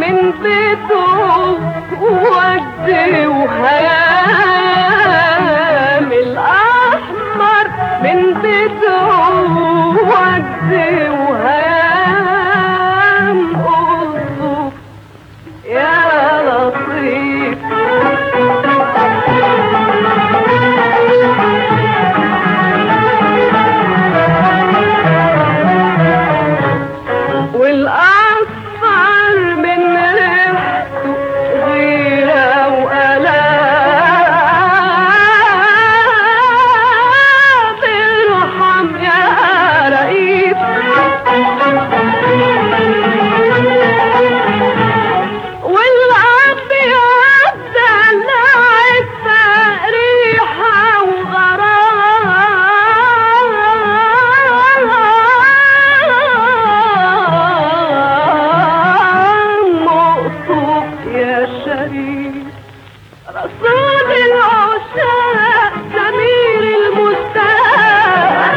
من بيته ود وهام الأحمر من بيته ود وهام قصه يا لطيف والأصفر من ريحته غيرة وألام ارحم يا رئيس والأبيض دلعت ريحة وغرام مقصود يا شريف رسول العشاق سمير المستاق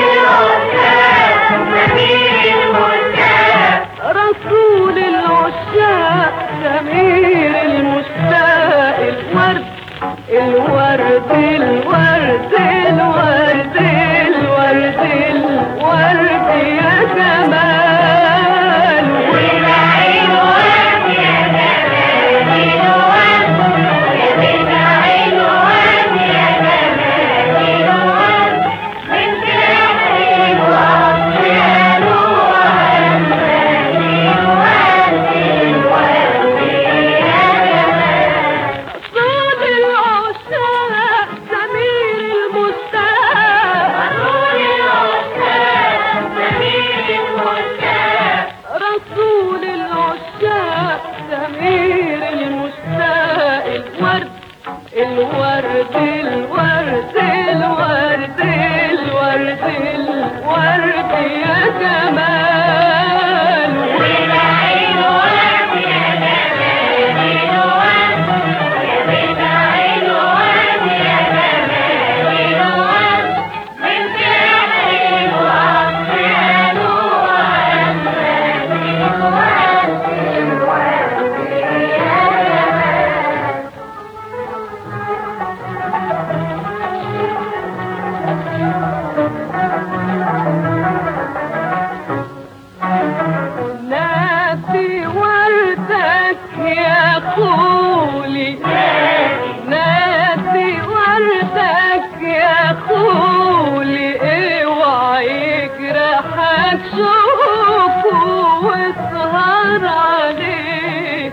رسول العشاق سمير المشتاق الورد الورد الورد الورد الورد الورد يا جمال صوت العشاق سمير المستاق رسول العشاق سمير المشتاق الورد الورد الورد الورد الورد الورد يا جمال ناسي وردك يا خولي ناسي وردك يا خولي اوعى يجرحك شوفه واسهر عليه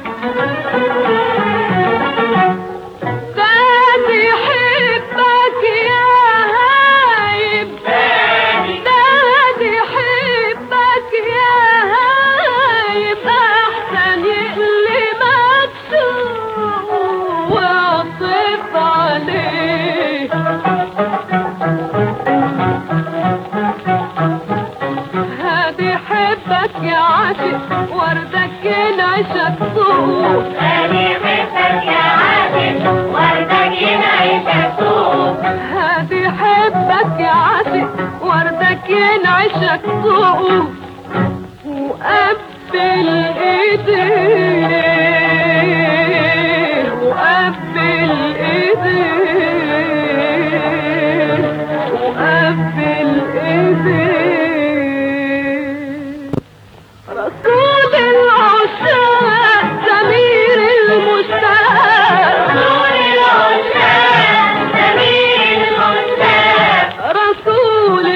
ده بيحبك يا هايب ده بيحبك يا هايب احسن يقلبك سوء واعطف عليه هادي حبك يا عاشق وردك ينعشك سوق هادي حبك يا عاشق وردك ينعشك سوق وقبل ايديه وقبل ايديه وقبل ايديه رسول العشاق سمير المشتاق رسول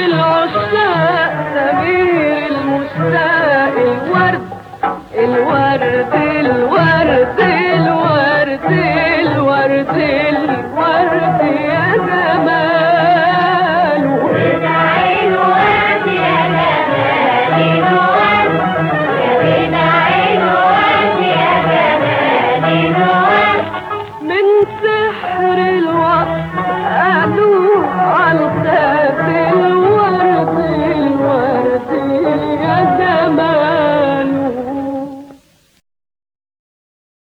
العشاق سمير المشتاق الورد الورد